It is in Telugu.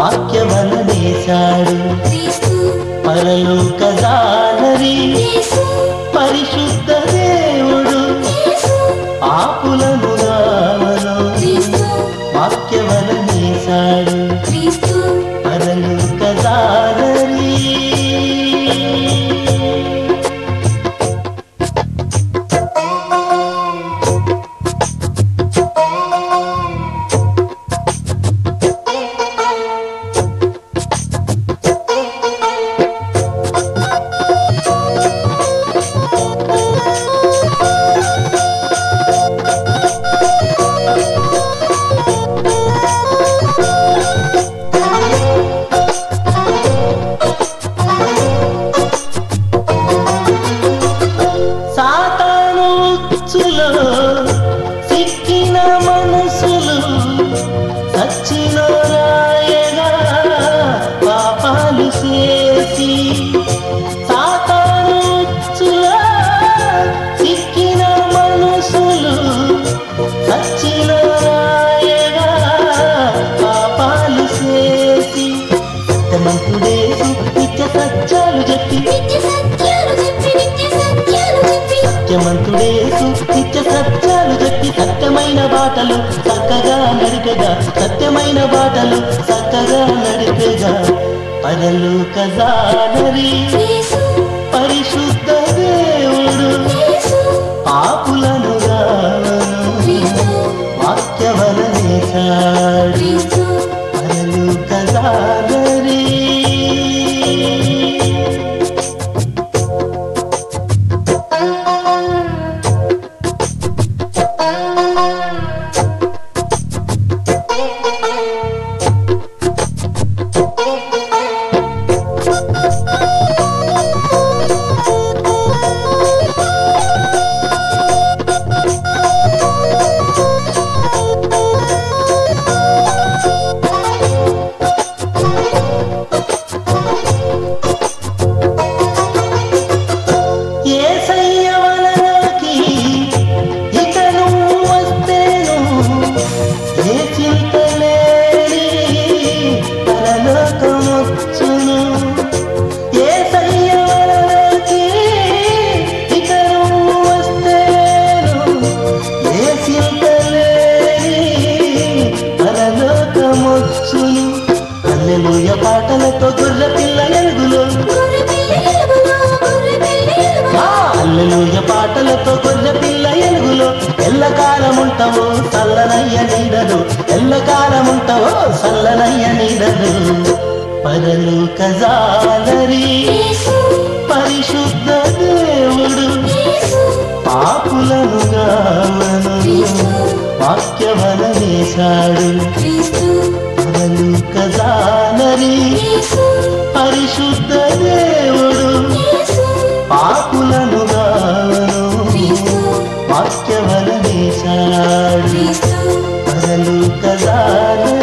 వాక్యవలనేశాడు క్రీస్తు పరలోక జాలరి యేసు పరిశుద్ధ దేవుడు యేసు పాపులను గావలో క్రీస్తు వాక్యవలనేశాడు క్రీస్తు పరలోక జాలరి సాతాను ఉచ్చులో సిక్కిన మనసులు సచ్చిన రాయగా పాపాలు చేసి సాతాను ఉచ్చులో సిక్కిన మనసులు సచ్చిన రాయగా పాపాలు చేసి సత్యమంతుడే నిత్య సత్యాలు చెప్పి నిత్య సత్యాలు చెప్పి నిత్య సత్యాలు చెప్పి సత్యమంతుడేసు నిత్య సత్యాలు చెప్పి సత్యమైన బాటలు చక్కగా నడిపెగా సత్యమైన బాటలు చక్కగా నడిపెగా పరలోక జాలరి యేసు పరిశుద్ధ దేవుడు యేసు పాపులను గావను క్రీస్తు వాక్యవలనేశాడు క్రీస్తు పరలోక జాలరి ఏసయ్య వలనకి ఇక నువ్వు వస్తేను ఏ చింత లేని పరలోకమొచ్చును ఏసయ్య వలనకి ఇక నువ్వు వస్తేను ఏ చింత లేని పరలోకమొచ్చును హల్లెలూయ పాటలతో గొర్రె పిల్ల ఎలుగులో గొర్రె పిల్ల ఎలుగులో గొర్రె పిల్ల ఎలుగులో అల్లెలూయ పాటలతో గొర్రె పిల్ల ఎలుగులో ఎల్లకాలం ఉంటావో చల్లనయ్య నీడలు ఎల్లకాలం ఉంటావో చల్లనయ్య నీడలు పరలోక జాలరి యేసు పరిశుద్ధ దేవుడు యేసు పాపులను గావను వాక్యవలనేశాడు క్రీస్తు పరలోక జాలరి యేసు పరిశుద్ధ దేవుడు యేసు పాపులను గావను క్రీస్తు వాక్యవలనేశాడు క్రీస్తు పరలోక జాలరి